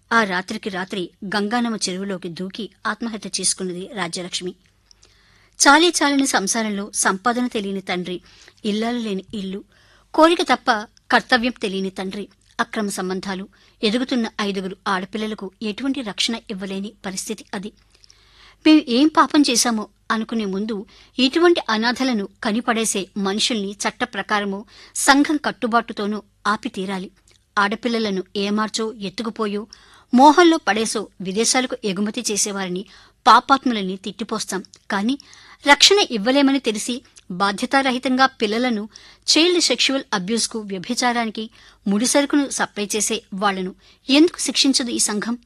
ఆ రాత్రికి రాత్రి గంగానమ్మ చెరువులోకి దూకి ఆత్మహత్య చేసుకున్నది రాజ్యలక్ష్మి చాలీ చాలని సంసారంలో సంపాదన తెలియని తండ్రి ఇల్లాలు లేని ఇల్లు కోరిక తప్ప కర్తవ్యం తెలియని తండ్రి అక్రమ సంబంధాలు ఎదుగుతున్న ఐదుగురు ఆడపిల్లలకు ఎటువంటి రక్షణ ఇవ్వలేని పరిస్థితి అది మేము ఏం పాపం చేశామో అనుకునే ముందు ఇటువంటి అనాథలను కనిపడేసే మనుషుల్ని చట్ట ప్రకారమో సంఘం కట్టుబాటుతోనూ ఆపి తీరాలి ఆడపిల్లలను ఏమార్చో ఎత్తుకుపోయో మోహంలో పడేసో విదేశాలకు ఎగుమతి చేసేవారిని పాపాత్ములని తిట్టిపోస్తాం కానీ రక్షణ ఇవ్వలేమని తెలిసి బాధ్యతారహితంగా పిల్లలను చైల్డ్ సెక్షువల్ అబ్యూస్కు వ్యభిచారానికి ముడిసరుకును సప్లై చేసే వాళ్లను ఎందుకు శిక్షించదు ఈ సంఘం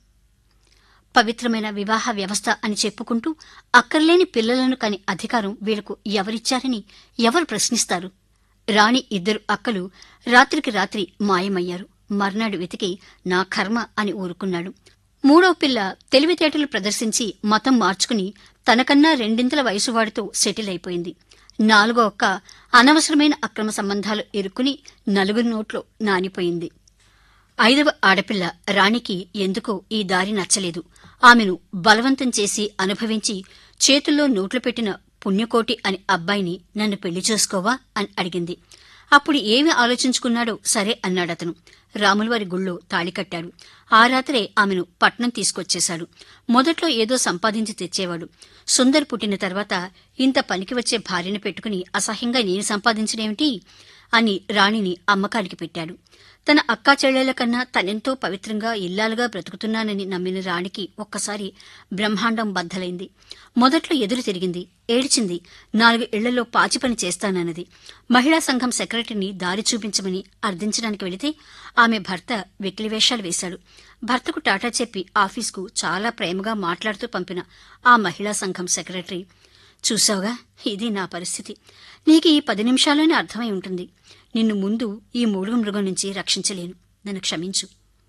పవిత్రమైన వివాహ వ్యవస్థ అని చెప్పుకుంటూ అక్కర్లేని పిల్లలను కని అధికారం వీళ్లకు ఎవరిచ్చారని ఎవరు ప్రశ్నిస్తారు రాణి ఇద్దరు అక్కలు రాత్రికి రాత్రి మాయమయ్యారు మర్నాడు వెతికి నా కర్మ అని ఊరుకున్నాడు మూడో పిల్ల తెలివితేటలు ప్రదర్శించి మతం మార్చుకుని తనకన్నా రెండింతల వయసువాడితో సెటిల్ అయిపోయింది నాలుగో అక్క అనవసరమైన అక్రమ సంబంధాలు ఇరుక్కుని నలుగురి నోట్లో నానిపోయింది ఐదవ ఆడపిల్ల రాణికి ఎందుకో ఈ దారి నచ్చలేదు ఆమెను బలవంతం చేసి అనుభవించి చేతుల్లో నోట్లు పెట్టిన పుణ్యకోటి అని అబ్బాయిని నన్ను పెళ్లి చేసుకోవా అని అడిగింది అప్పుడు ఏమి ఆలోచించుకున్నాడో సరే అన్నాడతను రాములవారి గుళ్ళో తాళి కట్టాడు ఆ రాత్రే ఆమెను పట్నం తీసుకొచ్చేశాడు మొదట్లో ఏదో సంపాదించి తెచ్చేవాడు సుందర్ పుట్టిన తర్వాత ఇంత పనికి వచ్చే భార్యను పెట్టుకుని అసహ్యంగా నేను సంపాదించడేమిటి అని రాణిని అమ్మకానికి పెట్టాడు తన అక్కా చెల్లెల కన్నా తనెంతో పవిత్రంగా ఇల్లాలుగా బ్రతుకుతున్నానని నమ్మిన రాణికి ఒక్కసారి బ్రహ్మాండం బద్దలైంది మొదట్లో ఎదురు తిరిగింది ఏడ్చింది నాలుగు ఇళ్లలో పాచి పని చేస్తానన్నది మహిళా సంఘం సెక్రటరీని దారి చూపించమని అర్థించడానికి వెళితే ఆమె భర్త వెకిలివేషాలు వేశాడు భర్తకు టాటా చెప్పి ఆఫీస్కు చాలా ప్రేమగా మాట్లాడుతూ పంపిన ఆ మహిళా సంఘం సెక్రటరీ చూసావుగా ఇది నా పరిస్థితి నీకు ఈ పది నిమిషాల్లోనే అర్థమై ఉంటుంది నిన్ను ముందు ఈ మూడు మృగం నుంచి రక్షించలేను నన్ను క్షమించు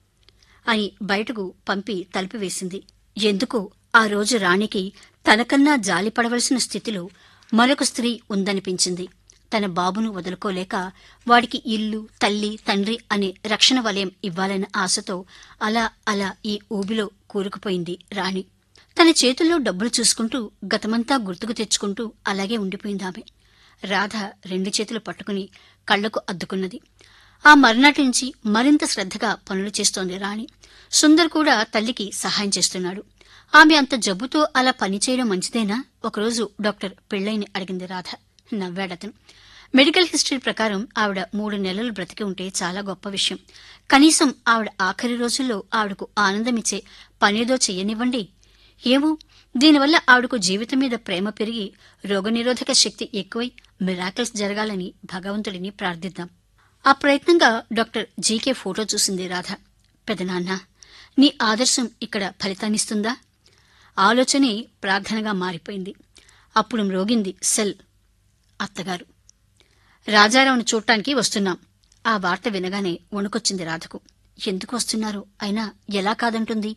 అని బయటకు పంపి తలుపు వేసింది ఎందుకో ఆ రోజు రాణికి తనకన్నా జాలిపడవలసిన స్థితిలో మరొక స్త్రీ ఉందనిపించింది తన బాబును వదులుకోలేక వాడికి ఇల్లు తల్లి తండ్రి అనే రక్షణ వలయం ఇవ్వాలన్న ఆశతో అలా అలా ఈ ఊబిలో కూరుకుపోయింది రాణి తన చేతుల్లో డబ్బులు చూసుకుంటూ గతమంతా గుర్తుకు తెచ్చుకుంటూ అలాగే ఉండిపోయింది ఆమె రాధ రెండు చేతులు పట్టుకుని కళ్లకు అద్దుకున్నది ఆ మర్నాటి నుంచి మరింత శ్రద్ధగా పనులు చేస్తోంది రాణి సుందర్ కూడా తల్లికి సహాయం చేస్తున్నాడు ఆమె అంత జబ్బుతో అలా పనిచేయడం మంచిదేనా ఒకరోజు డాక్టర్ పెళ్లైని అడిగింది రాధ నవ్వాడతను మెడికల్ హిస్టరీ ప్రకారం ఆవిడ మూడు నెలలు బ్రతికి ఉంటే చాలా గొప్ప విషయం కనీసం ఆవిడ ఆఖరి రోజుల్లో ఆవిడకు ఆనందమిచ్చే పనేదో చెయ్యనివ్వండి ఏమో దీనివల్ల ఆవిడకు జీవితం మీద ప్రేమ పెరిగి రోగనిరోధక శక్తి ఎక్కువై మిరాకిల్స్ జరగాలని భగవంతుడిని ప్రార్థిద్దాం ఆ ప్రయత్నంగా డాక్టర్ జీకే ఫోటో చూసింది రాధ పెదనాన్న నీ ఆదర్శం ఇక్కడ ఫలితాన్నిస్తుందా ఆలోచనే ప్రార్థనగా మారిపోయింది అప్పుడు మ్రోగింది సెల్ అత్తగారు రాజారావును చూడటానికి వస్తున్నాం ఆ వార్త వినగానే వణుకొచ్చింది రాధకు ఎందుకు వస్తున్నారు అయినా ఎలా కాదంటుంది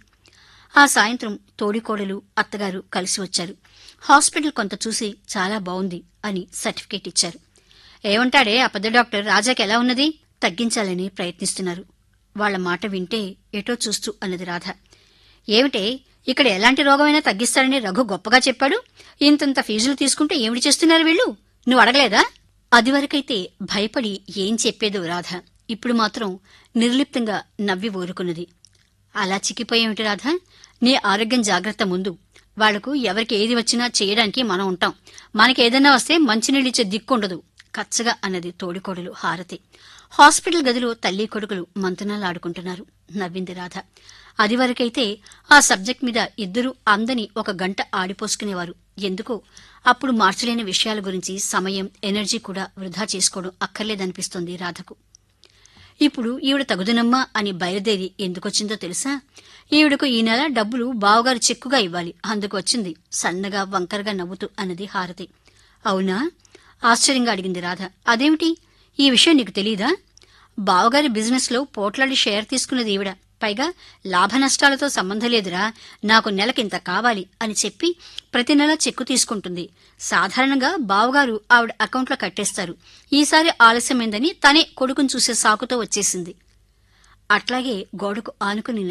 ఆ సాయంత్రం తోడికోడలు అత్తగారు కలిసి వచ్చారు హాస్పిటల్ కొంత చూసి చాలా బావుంది అని సర్టిఫికేట్ ఇచ్చారు ఏమంటాడే ఆ పెద్ద డాక్టర్ రాజాకి ఎలా ఉన్నది తగ్గించాలని ప్రయత్నిస్తున్నారు వాళ్ల మాట వింటే ఎటో చూస్తూ అన్నది రాధ ఏమిటే ఇక్కడ ఎలాంటి రోగమైనా తగ్గిస్తారని రఘు గొప్పగా చెప్పాడు ఇంతంత ఫీజులు తీసుకుంటే ఏమిటి చేస్తున్నారు వీళ్ళు నువ్వు అడగలేదా అదివరకైతే భయపడి ఏం చెప్పేదో రాధ ఇప్పుడు మాత్రం నిర్లిప్తంగా నవ్వి ఊరుకున్నది అలా చిక్కిపోయేమిటి రాధ నీ ఆరోగ్యం జాగ్రత్త ముందు వాళ్లకు ఎవరికి ఏది వచ్చినా చేయడానికి మనం ఉంటాం మనకేదన్నా వస్తే మంచినీళ్ళిచ్చే దిక్కుండదు కచ్చగా అన్నది తోడికోడలు హారతి హాస్పిటల్ గదిలో తల్లి కొడుకులు మంతనాలాడుకుంటున్నారు నవ్వింది రాధ అదివరకైతే ఆ సబ్జెక్ట్ మీద ఇద్దరూ అందని ఒక గంట ఆడిపోసుకునేవారు ఎందుకో అప్పుడు మార్చలేని విషయాల గురించి సమయం ఎనర్జీ కూడా వృధా చేసుకోవడం అక్కర్లేదనిపిస్తోంది రాధకు ఇప్పుడు ఈవిడ తగుదనమ్మా అని బయలుదేరి ఎందుకొచ్చిందో తెలుసా ఈవిడకు ఈ నెల డబ్బులు బావగారు చెక్కుగా ఇవ్వాలి అందుకు వచ్చింది సన్నగా వంకరగా నవ్వుతూ అన్నది హారతి అవునా ఆశ్చర్యంగా అడిగింది రాధ అదేమిటి ఈ విషయం నీకు తెలీదా బావగారి బిజినెస్ లో పోట్లాడి షేర్ తీసుకున్నది ఈవిడ పైగా లాభ నష్టాలతో సంబంధం లేదురా నాకు నెలకింత కావాలి అని చెప్పి ప్రతి నెల చెక్కు తీసుకుంటుంది సాధారణంగా బావగారు ఆవిడ అకౌంట్లో కట్టేస్తారు ఈసారి ఆలస్యమైందని తనే కొడుకుని చూసే సాకుతో వచ్చేసింది అట్లాగే గోడకు ఆనుకుని